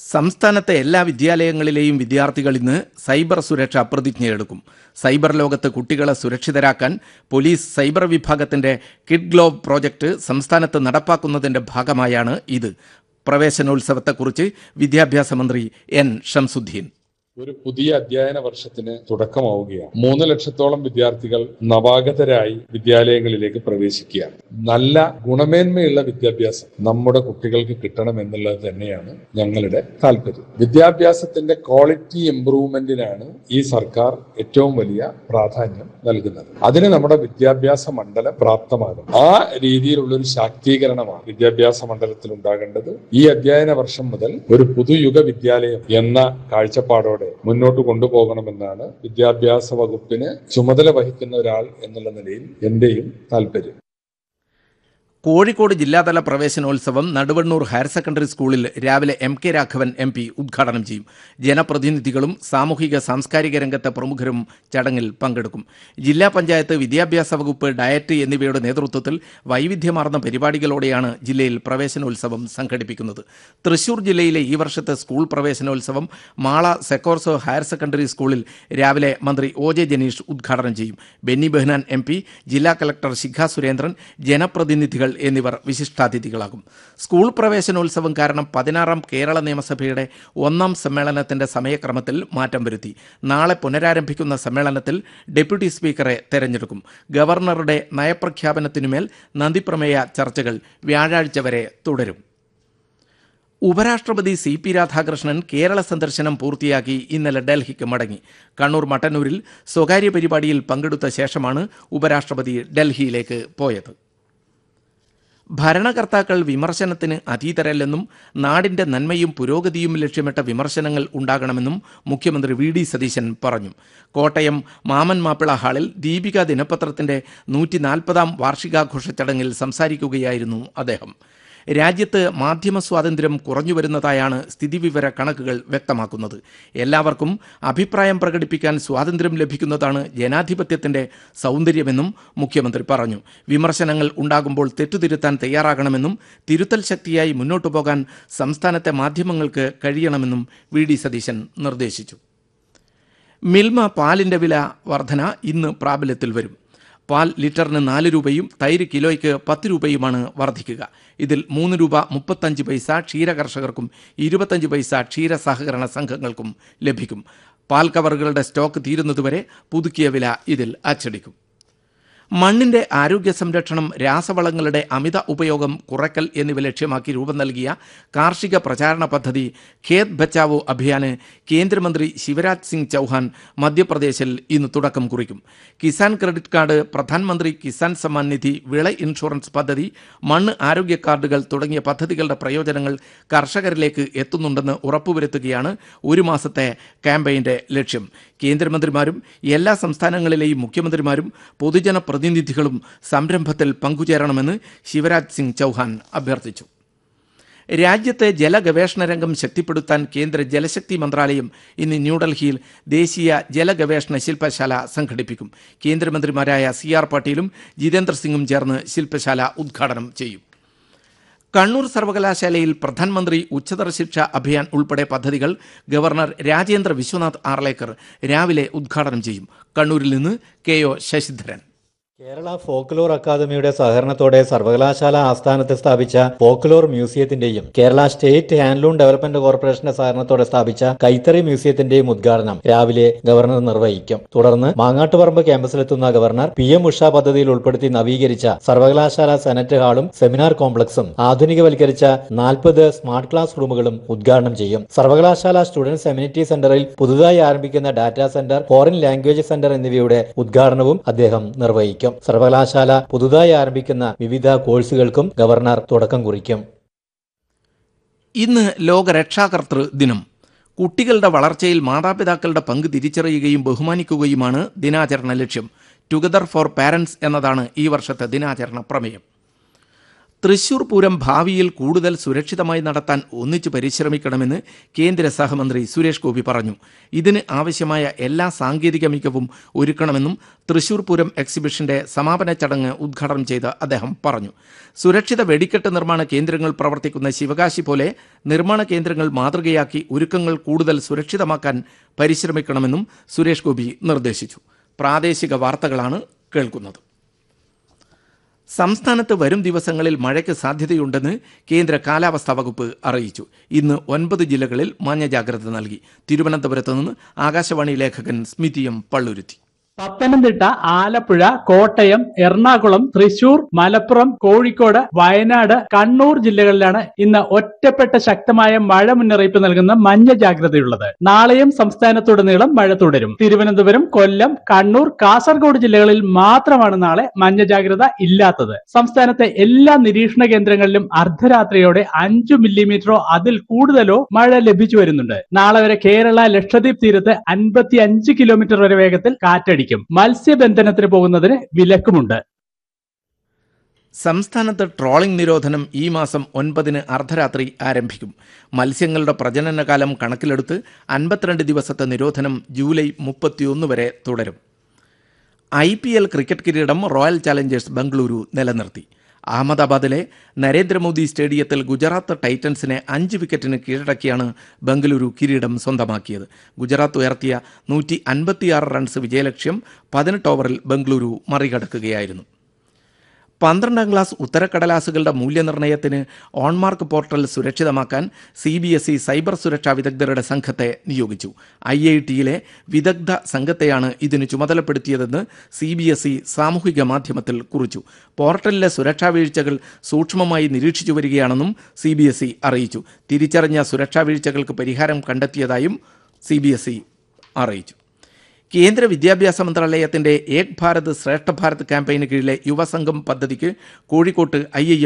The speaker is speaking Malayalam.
സംസ്ഥാനത്തെ എല്ലാ വിദ്യാലയങ്ങളിലെയും വിദ്യാർത്ഥികൾ ഇന്ന് സൈബർ സുരക്ഷ പ്രതിജ്ഞയെടുക്കും സൈബർ ലോകത്ത് കുട്ടികളെ സുരക്ഷിതരാക്കാൻ പോലീസ് സൈബർ വിഭാഗത്തിന്റെ കിഡ് ഗ്ലോവ് പ്രോജക്റ്റ് സംസ്ഥാനത്ത് നടപ്പാക്കുന്നതിന്റെ ഭാഗമായാണ് ഇത് പ്രവേശനോത്സവത്തെക്കുറിച്ച് വിദ്യാഭ്യാസ മന്ത്രി എൻ ഷംസുദ്ദീൻ ഒരു പുതിയ അധ്യയന വർഷത്തിന് തുടക്കമാവുകയാണ് മൂന്ന് ലക്ഷത്തോളം വിദ്യാർത്ഥികൾ നവാഗതരായി വിദ്യാലയങ്ങളിലേക്ക് പ്രവേശിക്കുകയാണ് നല്ല ഗുണമേന്മയുള്ള വിദ്യാഭ്യാസം നമ്മുടെ കുട്ടികൾക്ക് കിട്ടണം എന്നുള്ളത് തന്നെയാണ് ഞങ്ങളുടെ താല്പര്യം വിദ്യാഭ്യാസത്തിന്റെ ക്വാളിറ്റി ഇംപ്രൂവ്മെന്റിനാണ് ഈ സർക്കാർ ഏറ്റവും വലിയ പ്രാധാന്യം നൽകുന്നത് അതിന് നമ്മുടെ വിദ്യാഭ്യാസ മണ്ഡലം പ്രാപ്തമാകും ആ രീതിയിലുള്ള ഒരു ശാക്തീകരണമാണ് വിദ്യാഭ്യാസ മണ്ഡലത്തിൽ ഉണ്ടാകേണ്ടത് ഈ അധ്യയന വർഷം മുതൽ ഒരു പുതുയുഗ വിദ്യാലയം എന്ന കാഴ്ചപ്പാടോടെ മുന്നോട്ട് കൊണ്ടുപോകണമെന്നാണ് വിദ്യാഭ്യാസ വകുപ്പിന് ചുമതല വഹിക്കുന്ന ഒരാൾ എന്നുള്ള നിലയിൽ എന്റെയും താല്പര്യം കോഴിക്കോട് ജില്ലാതല പ്രവേശനോത്സവം നടുവണ്ണൂർ ഹയർ സെക്കൻഡറി സ്കൂളിൽ രാവിലെ M K Raghavan M P ഉദ്ഘാടനം ചെയ്യും ജനപ്രതിനിധികളും സാമൂഹിക സാംസ്കാരിക രംഗത്തെ പ്രമുഖരും ചടങ്ങിൽ പങ്കെടുക്കും ജില്ലാ പഞ്ചായത്ത് വിദ്യാഭ്യാസ വകുപ്പ് ഡയറ്റ് എന്നിവയുടെ നേതൃത്വത്തിൽ വൈവിധ്യമാർന്ന പരിപാടികളോടെയാണ് ജില്ലയിൽ പ്രവേശനോത്സവം സംഘടിപ്പിക്കുന്നത് തൃശൂർ ജില്ലയിലെ ഈ വർഷത്തെ സ്കൂൾ പ്രവേശനോത്സവം മാള സെക്കോർസോ ഹയർ സെക്കൻഡറി സ്കൂളിൽ രാവിലെ മന്ത്രി ഒ ജെ ജനീഷ് ഉദ്ഘാടനം ചെയ്യും ബെന്നി ബെഹ്നാൻ എം പി ജില്ലാ കലക്ടർ ശിഖ സുരേന്ദ്രൻ ജനപ്രതിനിധികൾ എന്നിവർ വിശിഷ്ടാതിഥികളാകും സ്കൂൾ പ്രവേശനോത്സവം കാരണം പതിനാറാം കേരള നിയമസഭയുടെ ഒന്നാം സമ്മേളനത്തിന്റെ സമയക്രമത്തിൽ മാറ്റം വരുത്തി നാളെ പുനരാരംഭിക്കുന്ന സമ്മേളനത്തിൽ ഡെപ്യൂട്ടി സ്പീക്കറെ തെരഞ്ഞെടുക്കും ഗവർണറുടെ നയപ്രഖ്യാപനത്തിനുമേൽ നന്ദിപ്രമേയ ചർച്ചകൾ വ്യാഴാഴ്ച വരെ തുടരും ഉപരാഷ്ട്രപതി സി പി രാധാകൃഷ്ണൻ കേരള സന്ദർശനം പൂർത്തിയാക്കി ഇന്നലെ ഡൽഹിക്ക് മടങ്ങി കണ്ണൂർ മട്ടന്നൂരിൽ സ്വകാര്യ പരിപാടിയിൽ പങ്കെടുത്ത ശേഷമാണ് ഉപരാഷ്ട്രപതി ഡൽഹിയിലേക്ക് പോയത് ഭരണകർത്താക്കൾ വിമർശനത്തിന് അതീതരല്ലെന്നും നാടിന്റെ നന്മയും പുരോഗതിയും ലക്ഷ്യമിട്ട വിമർശനങ്ങൾ ഉണ്ടാകണമെന്നും മുഖ്യമന്ത്രി വി ഡി സതീശൻ പറഞ്ഞു കോട്ടയം മാമൻ മാപ്പിള ഹാളിൽ ദീപിക ദിനപത്രത്തിന്റെ നൂറ്റി നാൽപ്പതാം വാർഷികാഘോഷ ചടങ്ങിൽ സംസാരിക്കുകയായിരുന്നു അദ്ദേഹം രാജ്യത്ത് മാധ്യമ സ്വാതന്ത്ര്യം കുറഞ്ഞുവരുന്നതായാണ് സ്ഥിതിവിവര കണക്കുകൾ വ്യക്തമാക്കുന്നത് എല്ലാവർക്കും അഭിപ്രായം പ്രകടിപ്പിക്കാൻ സ്വാതന്ത്ര്യം ലഭിക്കുന്നതാണ് ജനാധിപത്യത്തിന്റെ സൗന്ദര്യമെന്നും മുഖ്യമന്ത്രി പറഞ്ഞു വിമർശനങ്ങൾ ഉണ്ടാകുമ്പോൾ തെറ്റുതിരുത്താൻ തയ്യാറാകണമെന്നും തിരുത്തൽ ശക്തിയായി മുന്നോട്ടു പോകാൻ സംസ്ഥാനത്തെ മാധ്യമങ്ങൾക്ക് കഴിയണമെന്നും വി ഡി സതീശൻ നിർദ്ദേശിച്ചു മിൽമ പാലിന്റെ വില വർധന ഇന്ന് പ്രാബല്യത്തിൽ വരും പാൽ ലിറ്ററിന് നാല് രൂപയും തൈര് കിലോയ്ക്ക് പത്ത് രൂപയുമാണ് വർദ്ധിക്കുക ഇതിൽ മൂന്ന് രൂപ മുപ്പത്തഞ്ച് പൈസ ക്ഷീര കർഷകർക്കും ഇരുപത്തഞ്ച് പൈസ ക്ഷീര സഹകരണ സംഘങ്ങൾക്കും ലഭിക്കും പാൽ കവറുകളുടെ സ്റ്റോക്ക് തീരുന്നതുവരെ പുതുക്കിയ വില ഇതിൽ അച്ചടിക്കും മണ്ണിന്റെ ആരോഗ്യ സംരക്ഷണം രാസവളങ്ങളുടെ അമിത ഉപയോഗം കുറയ്ക്കൽ എന്നിവ ലക്ഷ്യമാക്കി രൂപം നൽകിയ കാർഷിക പ്രചാരണ പദ്ധതി ഖേത് ബച്ചാവോ അഭിയാന് കേന്ദ്രമന്ത്രി ശിവരാജ് സിംഗ് ചൌഹാൻ മധ്യപ്രദേശിൽ ഇന്ന് തുടക്കം കുറിക്കും കിസാൻ ക്രെഡിറ്റ് കാർഡ് പ്രധാനമന്ത്രി കിസാൻ സമ്മാൻ നിധി വിള ഇൻഷുറൻസ് പദ്ധതി മണ്ണ് ആരോഗ്യ കാർഡുകൾ തുടങ്ങിയ പദ്ധതികളുടെ പ്രയോജനങ്ങൾ കർഷകരിലേക്ക് എത്തുന്നുണ്ടെന്ന് ഉറപ്പുവരുത്തുകയാണ് ഒരു മാസത്തെ ക്യാമ്പയിന്റെ ലക്ഷ്യം കേന്ദ്രമന്ത്രിമാരും എല്ലാ സംസ്ഥാനങ്ങളിലെയും മുഖ്യമന്ത്രിമാരും പൊതുജന പ്രതിനിധികളും സംരംഭത്തിൽ പങ്കുചേരണമെന്ന് ശിവരാജ് സിംഗ് ചൌഹാൻ അഭ്യർത്ഥിച്ചു രാജ്യത്തെ ജലഗവേഷണ രംഗം ശക്തിപ്പെടുത്താൻ കേന്ദ്ര ജലശക്തി മന്ത്രാലയം ഇന്ന് ന്യൂഡൽഹിയിൽ ദേശീയ ജലഗവേഷണ ശില്പശാല സംഘടിപ്പിക്കും കേന്ദ്രമന്ത്രിമാരായ സി ആർ പാട്ടീലും ജിതേന്ദ്ര സിംഗും ചേർന്ന് ശില്പശാല ഉദ്ഘാടനം ചെയ്യും കണ്ണൂർ സർവകലാശാലയിൽ പ്രധാനമന്ത്രി ഉച്ചതല ശിക്ഷ അഭിയാൻ ഉൾപ്പെടെ പദ്ധതികൾ ഗവർണർ രാജേന്ദ്ര വിശ്വനാഥ് ആർലേക്കർ രാവിലെ ഉദ്ഘാടനം ചെയ്യും കണ്ണൂരിൽ നിന്ന് K O Sasidharan Kerala folklore അക്കാദമിയുടെ സഹകരണത്തോടെ സർവകലാശാല ആസ്ഥാനത്ത് സ്ഥാപിച്ച ഫോക്ലോർ മ്യൂസിയത്തിന്റെയും കേരള സ്റ്റേറ്റ് ഹാൻഡ്ലൂം ഡെവലപ്മെന്റ് കോർപ്പറേഷന്റെ സഹകരണത്തോടെ സ്ഥാപിച്ച കൈത്തറി മ്യൂസിയത്തിന്റെയും ഉദ്ഘാടനം രാവിലെ ഗവർണർ നിർവഹിക്കും തുടർന്ന് മാങ്ങാട്ടുപറമ്പ് ക്യാമ്പസിലെത്തുന്ന ഗവർണർ പി എം ഉഷ പദ്ധതിയിൽ ഉൾപ്പെടുത്തി നവീകരിച്ച സർവകലാശാല സെനറ്റ് ഹാളും സെമിനാർ കോംപ്ലക്സും ആധുനികവൽക്കരിച്ച നാൽപ്പത് സ്മാർട്ട് ക്ലാസ് റൂമുകളും ഉദ്ഘാടനം ചെയ്യും സർവകലാശാല സ്റ്റുഡൻസ് എമ്യൂണിറ്റി സെന്ററിൽ പുതുതായി ആരംഭിക്കുന്ന data centre foreign language centre എന്നിവയുടെ ഉദ്ഘാടനവും അദ്ദേഹം നിർവഹിക്കും സർവകലാശാല പുതുതായി ആരംഭിക്കുന്ന വിവിധ കോഴ്സുകൾക്കും ഗവർണർ തുടക്കം കുറിക്കും ഇന്ന് ലോക രക്ഷാകർതൃ ദിനം കുട്ടികളുടെ വളർച്ചയിൽ മാതാപിതാക്കളുടെ പങ്ക് തിരിച്ചറിയുകയും ബഹുമാനിക്കുകയുമാണ് ദിനാചരണ ലക്ഷ്യം ടുഗദർ ഫോർ പാരൻസ് എന്നതാണ് ഈ വർഷത്തെ ദിനാചരണ പ്രമേയം തൃശൂർ പൂരം ഭാവിയിൽ കൂടുതൽ സുരക്ഷിതമായി നടത്താൻ ഒന്നിച്ചു പരിശ്രമിക്കണമെന്ന് കേന്ദ്ര സഹമന്ത്രി സുരേഷ് ഗോപി പറഞ്ഞു ഇതിന് ആവശ്യമായ എല്ലാ സാങ്കേതിക മികവും ഒരുക്കണമെന്നും തൃശൂർ പൂരം എക്സിബിഷന്റെ സമാപന ചടങ്ങ് ഉദ്ഘാടനം ചെയ്ത് അദ്ദേഹം പറഞ്ഞു സുരക്ഷിത വെടിക്കെട്ട് നിർമ്മാണ കേന്ദ്രങ്ങൾ പ്രവർത്തിക്കുന്ന ശിവകാശി പോലെ നിർമ്മാണ കേന്ദ്രങ്ങൾ മാതൃകയാക്കി ഒരുക്കങ്ങൾ കൂടുതൽ സുരക്ഷിതമാക്കാൻ പരിശ്രമിക്കണമെന്നും സുരേഷ് ഗോപി നിർദ്ദേശിച്ചു പ്രാദേശിക വാർത്തകളാണ് കേൾക്കുന്നത് സംസ്ഥാനത്ത് വരും ദിവസങ്ങളിൽ മഴയ്ക്ക് സാധ്യതയുണ്ടെന്ന് കേന്ദ്ര കാലാവസ്ഥാ വകുപ്പ് അറിയിച്ചു ഇന്ന് ഒൻപത് ജില്ലകളിൽ മഞ്ഞ ജാഗ്രത നൽകി തിരുവനന്തപുരത്ത് നിന്ന് ആകാശവാണി ലേഖകൻ സ്മിതി എം പള്ളുരുത്തി പത്തനംതിട്ട ആലപ്പുഴ കോട്ടയം എറണാകുളം തൃശൂർ മലപ്പുറം കോഴിക്കോട് വയനാട് കണ്ണൂർ ജില്ലകളിലാണ് ഇന്ന് ഒറ്റപ്പെട്ട ശക്തമായ മഴ മുന്നറിയിപ്പ് നൽകുന്ന മഞ്ഞ ജാഗ്രതയുള്ളത് നാളെയും സംസ്ഥാനത്തുടനീളം മഴ തുടരും തിരുവനന്തപുരം കൊല്ലം കണ്ണൂർ കാസർഗോഡ് ജില്ലകളിൽ മാത്രമാണ് നാളെ മഞ്ഞ ജാഗ്രത ഇല്ലാത്തത് സംസ്ഥാനത്തെ എല്ലാ നിരീക്ഷണ കേന്ദ്രങ്ങളിലും അർദ്ധരാത്രിയോടെ അഞ്ചു മില്ലിമീറ്ററോ അതിൽ കൂടുതലോ മഴ ലഭിച്ചു വരുന്നുണ്ട് നാളെ വരെ കേരള ലക്ഷദ്വീപ് തീരത്ത് അൻപത്തി അഞ്ച് കിലോമീറ്റർ വരെ വേഗത്തിൽ കാറ്റടിക്കും മത്സ്യബന്ധനത്തിന് പോകുന്നതിന് വിലക്കുമുണ്ട് സംസ്ഥാനത്ത് ട്രോളിംഗ് നിരോധനം ഈ മാസം ഒൻപതിന് അർദ്ധരാത്രി ആരംഭിക്കും മത്സ്യങ്ങളുടെ പ്രജനനകാലം കണക്കിലെടുത്ത് അൻപത്തിരണ്ട് ദിവസത്തെ നിരോധനം ജൂലൈ മുപ്പത്തിയൊന്ന് വരെ തുടരും ഐ പി എൽ ക്രിക്കറ്റ് കിരീടം റോയൽ ചാലഞ്ചേഴ്സ് ബംഗളൂരു നിലനിർത്തി അഹമ്മദാബാദിലെ നരേന്ദ്രമോദി സ്റ്റേഡിയത്തിൽ ഗുജറാത്ത് ടൈറ്റൻസിനെ അഞ്ച് വിക്കറ്റിന് കീഴടക്കിയാണ് ബംഗളൂരു കിരീടം സ്വന്തമാക്കിയത് ഗുജറാത്ത് ഉയർത്തിയ നൂറ്റി അൻപത്തിയാറ് റൺസ് വിജയലക്ഷ്യം പതിനെട്ട് ഓവറിൽ ബംഗളൂരു മറികടക്കുകയായിരുന്നു പന്ത്രണ്ടാം ക്ലാസ് ഉത്തരക്കടലാസുകളുടെ മൂല്യനിർണ്ണയത്തിന് ഓൺമാർക്ക് പോർട്ടൽ സുരക്ഷിതമാക്കാൻ C B S E cyber സുരക്ഷാ വിദഗ്ധരുടെ സംഘത്തെ നിയോഗിച്ചു ഐ ഐ ടിയിലെ വിദഗ്ധ സംഘത്തെയാണ് ഇതിന് ചുമതലപ്പെടുത്തിയതെന്ന് സി ബി എസ് ഇ സാമൂഹിക മാധ്യമത്തിൽ കുറിച്ചു പോർട്ടലിലെ സുരക്ഷാ വീഴ്ചകൾ സൂക്ഷ്മമായി നിരീക്ഷിച്ചു വരികയാണെന്നും സി ബി എസ് ഇ അറിയിച്ചു തിരിച്ചറിഞ്ഞ സുരക്ഷാ വീഴ്ചകൾക്ക് പരിഹാരം കണ്ടെത്തിയതായും സി ബി എസ് ഇ അറിയിച്ചു കേന്ദ്ര വിദ്യാഭ്യാസ മന്ത്രാലയത്തിന്റെ ഏക് ഭാരത് ശ്രേഷ്ഠ ഭാരത് ക്യാമ്പയിന് കീഴിലെ യുവസംഘം പദ്ധതിക്ക് കോഴിക്കോട്ട് ഐ